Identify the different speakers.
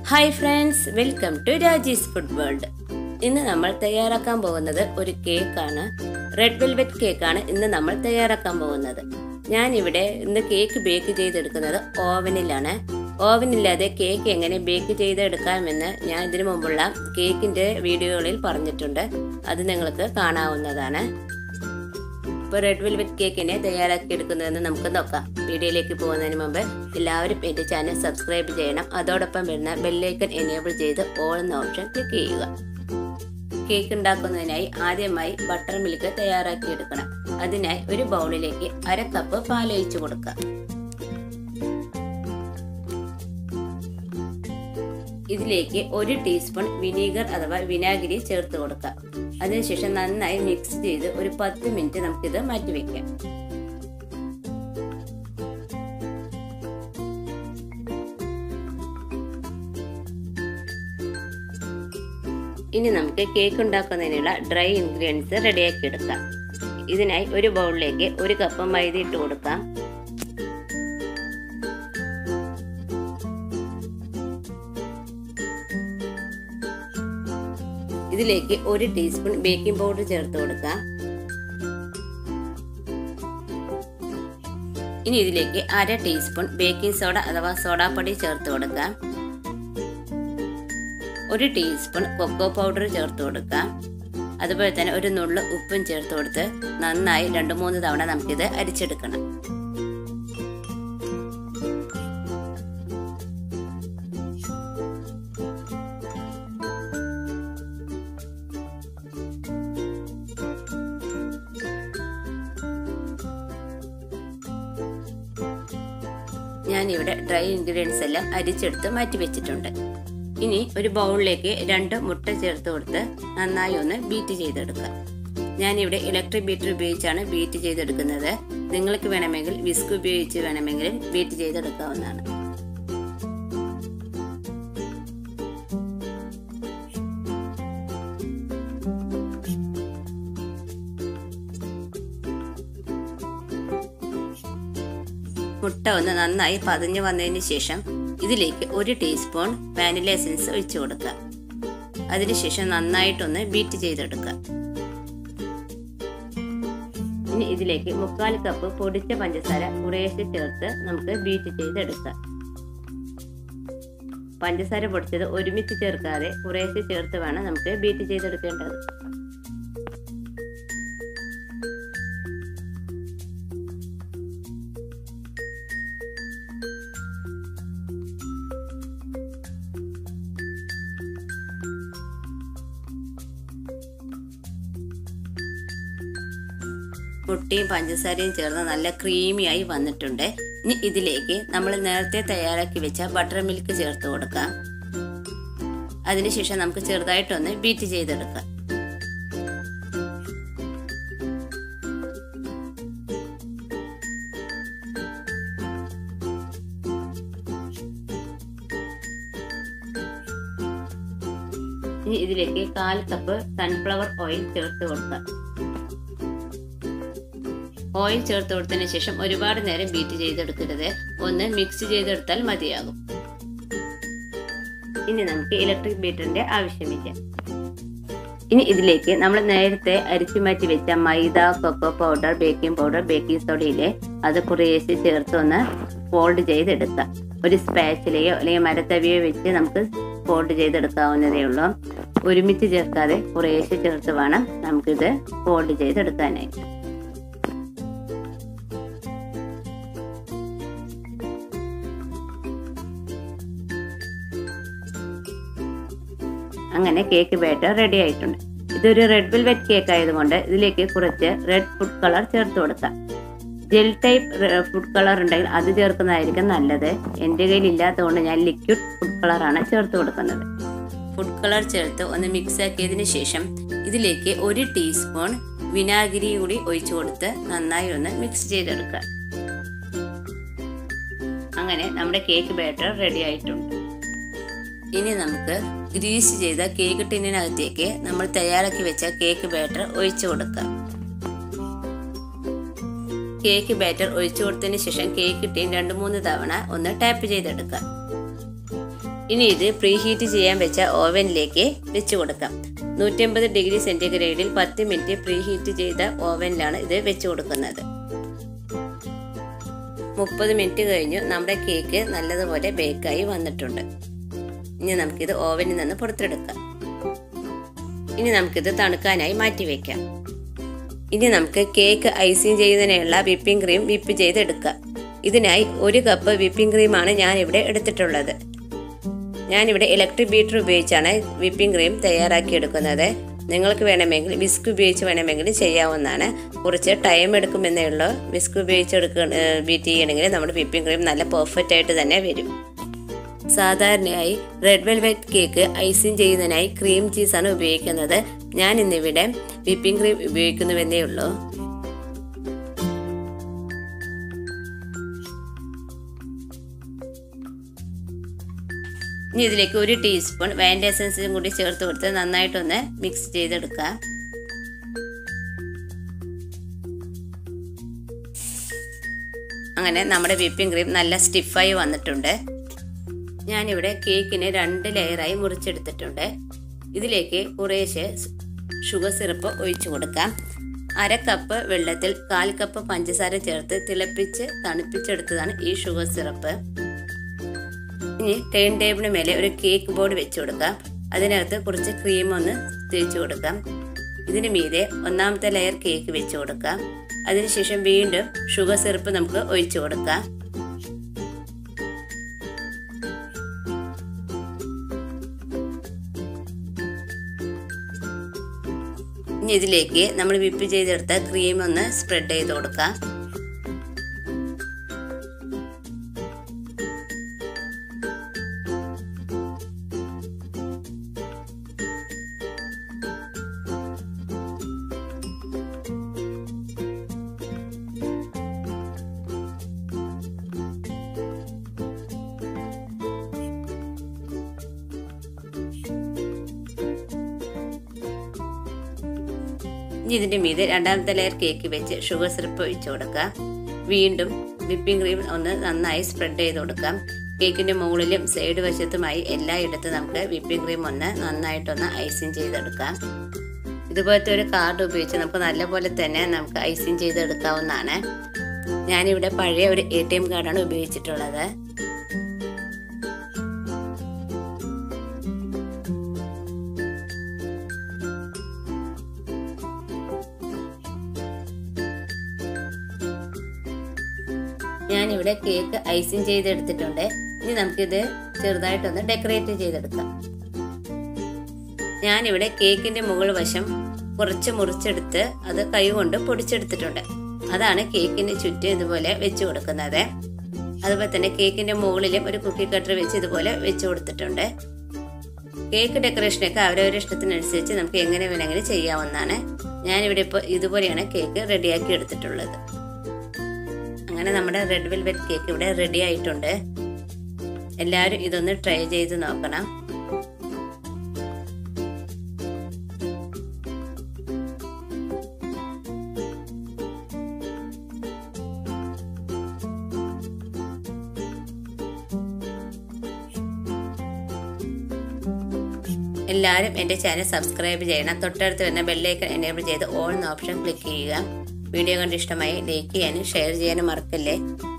Speaker 1: hi friends welcome to Raji's food world ഇന്ന് നമ്മൾ തയ്യാറാക്കാൻ പോകുന്നത് ഒരു കേക്കാണ് റെഡ് വെൽവെറ്റ് കേക്കാണ് ഇന്ന് നമ്മൾ തയ്യാറാക്കാൻ പോകുന്നത് ഞാനിവിടെ ഇന്ന് കേക്ക് ബേക്ക് ചെയ്തെടുക്കുന്നത് ഓവനിലാണ് ഓവനില്ലാതെ കേക്ക് എങ്ങനെ ബേക്ക് ചെയ്തെടുക്കാമെന്ന് ഞാൻ ഇതിനു മുമ്പുള്ള കേക്കിൻ്റെ വീഡിയോകളിൽ പറഞ്ഞിട്ടുണ്ട് അത് നിങ്ങൾക്ക് കാണാവുന്നതാണ് ഇപ്പോൾ റെഡ് വെൽവെറ്റ് കേക്കിനെ തയ്യാറാക്കി എടുക്കുന്നതെന്ന് നമുക്ക് നോക്കാം വീഡിയോയിലേക്ക് പോകുന്നതിന് മുമ്പ് എല്ലാവരും എൻ്റെ ചാനൽ സബ്സ്ക്രൈബ് ചെയ്യണം അതോടൊപ്പം വരുന്ന ബെല്ലൈക്കൺ എനേബിൾ ചെയ്ത് ഓൾ എന്ന ഓപ്ഷൻ ക്ലിക്ക് ചെയ്യുക കേക്ക് ഉണ്ടാക്കുന്നതിനായി ആദ്യമായി ബട്ടർ മിൽക്ക് തയ്യാറാക്കി എടുക്കണം അതിനായി ഒരു ബൗളിലേക്ക് അര കപ്പ് പാലൊഴിച്ചു കൊടുക്കുക ഇതിലേക്ക് ഒരു ടീസ്പൂൺ വിനീഗർ അഥവാ വിനാഗിരി ചേർത്ത് കൊടുക്കുക അതിനുശേഷം നന്നായി മിക്സ് ചെയ്ത് ഒരു പത്ത് മിനിറ്റ് നമുക്കിത് മാറ്റിവെക്കാം ഇനി നമുക്ക് കേക്ക് ഉണ്ടാക്കുന്നതിനുള്ള ഡ്രൈ ഇൻഗ്രീഡിയൻസ് റെഡിയാക്കി എടുക്കാം ഇതിനായി ഒരു ബൗളിലേക്ക് ഒരു കപ്പ് മൈദ ഇട്ട് കൊടുക്കാം ഇതിലേക്ക് ഒരു ടീസ്പൂൺ ബേക്കിംഗ് പൗഡർ ചേർത്ത് കൊടുക്കാം ഇനി ഇതിലേക്ക് അര ടീസ്പൂൺ ബേക്കിംഗ് സോഡ അഥവാ സോഡാപ്പൊടി ചേർത്ത് കൊടുക്കാം ഒരു ടീസ്പൂൺ കൊക്കോ പൗഡർ ചേർത്ത് കൊടുക്കാം അതുപോലെ തന്നെ ഒരു നുള്ളു ഉപ്പും ചേർത്ത് കൊടുത്ത് നന്നായി രണ്ട് മൂന്ന് തവണ നമുക്കിത് അരിച്ചെടുക്കണം ഞാനിവിടെ ഡ്രൈ ഇൻഗ്രീഡിയൻസ് എല്ലാം അരിച്ചെടുത്ത് മാറ്റി വെച്ചിട്ടുണ്ട് ഇനി ഒരു ബൗളിലേക്ക് രണ്ട് മുട്ട ചേർത്ത് കൊടുത്ത് നന്നായി ഒന്ന് ബീറ്റ് ചെയ്തെടുക്കുക ഞാനിവിടെ ഇലക്ട്രിക് ബീറ്റർ ഉപയോഗിച്ചാണ് ബീറ്റ് ചെയ്തെടുക്കുന്നത് നിങ്ങൾക്ക് വേണമെങ്കിൽ വിസ്ക് ഉപയോഗിച്ച് വേണമെങ്കിൽ ബീറ്റ് ചെയ്തെടുക്കാവുന്നതാണ് മുട്ട ഒന്ന് നന്നായി പതഞ്ഞു വന്നതിന് ശേഷം ഇതിലേക്ക് ഒരു ടീസ്പൂൺ വാനില എസൻസ് ഒഴിച്ചു കൊടുക്കുക അതിനുശേഷം നന്നായിട്ടൊന്ന് ബീറ്റ് ചെയ്തെടുക്കുക ഇനി ഇതിലേക്ക് മുക്കാൽ കപ്പ് പൊടിച്ച പഞ്ചസാര കുറേശ്ശെ ചേർത്ത് നമുക്ക് ബീറ്റ് ചെയ്തെടുക്കാം പഞ്ചസാര പൊടിച്ചത് ഒരുമിച്ച് ചേർക്കാതെ കുറേശ്ശെ ചേർത്ത് വേണം നമുക്ക് ബീറ്റ് ചെയ്തെടുക്കേണ്ടത് മുട്ടയും പഞ്ചസാരയും ചേർന്ന് നല്ല ക്രീമിയായി വന്നിട്ടുണ്ട് ഇനി ഇതിലേക്ക് നമ്മൾ നേരത്തെ തയ്യാറാക്കി വെച്ച ബട്ടർ മിൽക്ക് ചേർത്ത് കൊടുക്കാം അതിനുശേഷം നമുക്ക് ചെറുതായിട്ടൊന്ന് ബീറ്റ് ചെയ്തെടുക്കാം ഇനി ഇതിലേക്ക് കാൽ കപ്പ് സൺഫ്ലവർ ഓയിൽ ചേർത്ത് കൊടുക്കാം ഓയിൽ ചേർത്ത് കൊടുത്തതിന് ശേഷം ഒരുപാട് നേരം ബീറ്റ് ചെയ്തെടുക്കരുത് ഒന്ന് മിക്സ് ചെയ്തെടുത്താൽ മതിയാകും ഇനി നമുക്ക് ഇലക്ട്രിക് ബീറ്ററിന്റെ ആവശ്യമില്ല ഇനി ഇതിലേക്ക് നമ്മൾ നേരത്തെ അരിച്ചു മാറ്റി വെച്ച maida cocoa powder baking powder baking സോഡയിലെ അത് കുറേശ്ശെ ചേർത്ത് ഒന്ന് ഫോൾഡ് ചെയ്തെടുക്കാം ഒരു സ്പാച്ചിലയോ അല്ലെങ്കിൽ മരത്തവിയോ വെച്ച് നമുക്ക് ഫോൾഡ് ചെയ്തെടുക്കാവുന്നതേ ഉള്ളൂ ഒരുമിച്ച് ചേർക്കാതെ കുറേശ്ശെ ചേർത്ത് വേണം നമുക്കിത് ഫോൾഡ് ചെയ്തെടുക്കാനായിട്ട് അങ്ങനെ കേക്ക് ബാറ്റർ റെഡി ആയിട്ടുണ്ട് ഇതൊരു റെഡ് വെൽവെറ്റ് കേക്ക് ആയതുകൊണ്ട് ഇതിലേക്ക് കുറച്ച് റെഡ് ഫുഡ് കളർ ചേർത്ത് കൊടുക്കാം ജെൽ ടൈപ്പ് ഫുഡ് കളർ ഉണ്ടെങ്കിൽ അത് ചേർക്കുന്നതായിരിക്കും നല്ലത് എൻ്റെ കയ്യിൽ ഇല്ലാത്തതുകൊണ്ട് ഞാൻ ലിക്വിഡ് ഫുഡ് കളറാണ് ചേർത്ത് കൊടുക്കുന്നത് ഫുഡ് കളർ ചേർത്ത് ഒന്ന് മിക്സ് ആക്കിയതിന് ശേഷം ഇതിലേക്ക് ഒരു ടീസ്പൂൺ വിനാഗിരി കൂടി ഒഴിച്ചു കൊടുത്ത് നന്നായി ഒന്ന് മിക്സ് ചെയ്തെടുക്കുക അങ്ങനെ നമ്മുടെ കേക്ക് ബാറ്റർ റെഡി ആയിട്ടുണ്ട് ഇനി നമുക്ക് ഗ്രീസ് ചെയ്ത കേക്ക് ടിന്നിനകത്തേക്ക് നമ്മൾ തയ്യാറാക്കി വെച്ച കേക്ക് ബാറ്റർ ഒഴിച്ചു കൊടുക്കാം കേക്ക് ബാറ്റർ ഒഴിച്ചു കൊടുത്തതിന് ശേഷം കേക്ക് ടിൻ രണ്ട് മൂന്ന് തവണ ഒന്ന് ടാപ്പ് ചെയ്തെടുക്കാം ഇനി ഇത് പ്രീ ഹീറ്റ് ചെയ്യാൻ വെച്ച ഓവനിലേക്ക് വെച്ച് കൊടുക്കാം നൂറ്റമ്പത് ഡിഗ്രി സെൻറ്റിഗ്രേഡിൽ പത്ത് മിനിറ്റ് പ്രീ ഹീറ്റ് ചെയ്ത ഓവനിലാണ് ഇത് വെച്ച് കൊടുക്കുന്നത് മുപ്പത് മിനിറ്റ് കഴിഞ്ഞു നമ്മുടെ കേക്ക് നല്ലതുപോലെ ബേക്കായി വന്നിട്ടുണ്ട് ഇനി നമുക്കിത് ഓവനിൽ നിന്ന് പുറത്തെടുക്കാം ഇനി നമുക്കിത് തണുക്കാനായി മാറ്റി വയ്ക്കാം ഇനി നമുക്ക് കേക്ക് ഐസിങ് ചെയ്യുന്നതിനുള്ള വിപ്പിംഗ് ക്രീം വിപ്പ് ചെയ്തെടുക്കാം ഇതിനായി ഒരു കപ്പ് വിപ്പിംഗ് ക്രീമാണ് ഞാനിവിടെ എടുത്തിട്ടുള്ളത് ഞാനിവിടെ ഇലക്ട്രിക് ബീറ്റർ ഉപയോഗിച്ചാണ് വിപ്പിംഗ് ക്രീം തയ്യാറാക്കിയെടുക്കുന്നത് നിങ്ങൾക്ക് വേണമെങ്കിൽ വിസ്ക് ഉപയോഗിച്ച് വേണമെങ്കിൽ ചെയ്യാവുന്നതാണ് കുറച്ച് ടൈം എടുക്കുമെന്നേ ഉള്ളൂ വിസ്ക് ഉപയോഗിച്ച് എടുക്ക ബീറ്റ് ചെയ്യണമെങ്കിൽ നമ്മുടെ വിപ്പിംഗ് ക്രീം നല്ല പെർഫെക്റ്റ് ആയിട്ട് തന്നെ വരും സാധാരണയായി റെഡ് വെൽവെറ്റ് കേക്ക് ഐസിങ് ചെയ്യുന്നതിനായി ക്രീം ചീസാണ് ഉപയോഗിക്കുന്നത് ഞാൻ ഇന്നിവിടെ വിപ്പിംഗ് ക്രീം ഉപയോഗിക്കുന്നുവെന്നേ ഉള്ളൂ ഇനി ഇതിലേക്ക് ഒരു ടീസ്പൂൺ വാനില എസൻസും കൂടി ചേർത്ത് കൊടുത്ത് നന്നായിട്ടൊന്ന് മിക്സ് ചെയ്തെടുക്കുക അങ്ങനെ നമ്മുടെ വിപ്പിംഗ് ക്രീം നല്ല സ്റ്റിഫായി വന്നിട്ടുണ്ട് ഞാനിവിടെ കേക്കിനെ രണ്ട് ലെയറായി മുറിച്ചെടുത്തിട്ടുണ്ട് ഇതിലേക്ക് കുറേശ്ശെ ഷുഗർ സിറപ്പ് ഒഴിച്ചു കൊടുക്കാം അര കപ്പ് വെള്ളത്തിൽ കാൽ കപ്പ് പഞ്ചസാര ചേർത്ത് തിളപ്പിച്ച് തണുപ്പിച്ചെടുത്തതാണ് ഈ ഷുഗർ സിറപ്പ് ഇനി ടേൺ ടേബിളിന് മേലെ ഒരു കേക്ക് ബോർഡ് വെച്ച് കൊടുക്കാം അതിനകത്ത് കുറച്ച് ക്രീം ഒന്ന് തേച്ച് കൊടുക്കാം ഇതിന് മീതെ ഒന്നാമത്തെ ലെയർ കേക്ക് വെച്ച് കൊടുക്കാം അതിനുശേഷം വീണ്ടും ഷുഗർ സിറപ്പ് നമുക്ക് ഒഴിച്ചു കൊടുക്കാം ഇനി ഇതിലേക്ക് നമ്മൾ വിപ്പ് ചെയ്തെടുത്ത ക്രീം ഒന്ന് സ്പ്രെഡ് ചെയ്ത് കൊടുക്കാം ഇനി ഇതിൻ്റെ മീതെ രണ്ടാമത്തെ ലെയർ കേക്ക് വെച്ച് ഷുഗർ സിറപ്പ് ഒഴിച്ചു കൊടുക്കാം വീണ്ടും വിപ്പിംഗ് ക്രീം ഒന്ന് നന്നായി സ്പ്രെഡ് ചെയ്ത് കൊടുക്കാം കേക്കിൻ്റെ മുകളിലും സൈഡ് വശത്തുമായി എല്ലായിടത്തും നമുക്ക് വിപ്പിംഗ് ക്രീം ഒന്ന് നന്നായിട്ടൊന്ന് ഐസിങ് ചെയ്തെടുക്കാം ഇതുപോലത്തെ ഒരു കാർഡ് ഉപയോഗിച്ച് നമുക്ക് നല്ലപോലെ തന്നെ നമുക്ക് ഐസിങ് ചെയ്തെടുക്കാവുന്നതാണ് ഞാനിവിടെ പഴയ ഒരു എ ടി എം കാർഡാണ് ഉപയോഗിച്ചിട്ടുള്ളത് ഞാനിവിടെ കേക്ക് ഐസിങ് ചെയ്തെടുത്തിട്ടുണ്ട് ഇനി നമുക്കിത് ചെറുതായിട്ടൊന്ന് ഡെക്കറേറ്റ് ചെയ്തെടുക്കാം ഞാനിവിടെ കേക്കിന്റെ മുകൾ വശം കുറച്ച് മുറിച്ചെടുത്ത് അത് കൈകൊണ്ട് പൊടിച്ചെടുത്തിട്ടുണ്ട് അതാണ് കേക്കിന് ചുറ്റും ഇതുപോലെ വെച്ച് കൊടുക്കുന്നത് അതുപോലെ തന്നെ കേക്കിന്റെ മുകളിലും ഒരു കുക്കി കട്ടർ വെച്ച് ഇതുപോലെ വെച്ച് കൊടുത്തിട്ടുണ്ട് കേക്ക് ഡെക്കറേഷനൊക്കെ അവരവരുടെ ഇഷ്ടത്തിനനുസരിച്ച് നമുക്ക് എങ്ങനെ വേണമെങ്കിലും ചെയ്യാവുന്നതാണ് ഞാനിവിടെ ഇപ്പോൾ ഇതുപോലെയാണ് കേക്ക് റെഡിയാക്കി എടുത്തിട്ടുള്ളത് അങ്ങനെ നമ്മുടെ റെഡ് വെൽവെറ്റ് കേക്ക് ഇവിടെ റെഡി ആയിട്ടുണ്ട് എല്ലാവരും ഇതൊന്ന് ട്രൈ ചെയ്ത് നോക്കണം എല്ലാവരും എൻ്റെ ചാനൽ സബ്സ്ക്രൈബ് ചെയ്യണം തൊട്ടടുത്ത് വരുന്ന ബെല്ലൈക്കൺ എനേബിൾ ചെയ്ത് ഓൾ എന്ന ഓപ്ഷൻ ക്ലിക്ക് ചെയ്യുക വീഡിയോ കണ്ട് ഇഷ്ടമായി ലൈക്ക് ചെയ്യാനും ഷെയർ ചെയ്യാനും മറക്കല്ലേ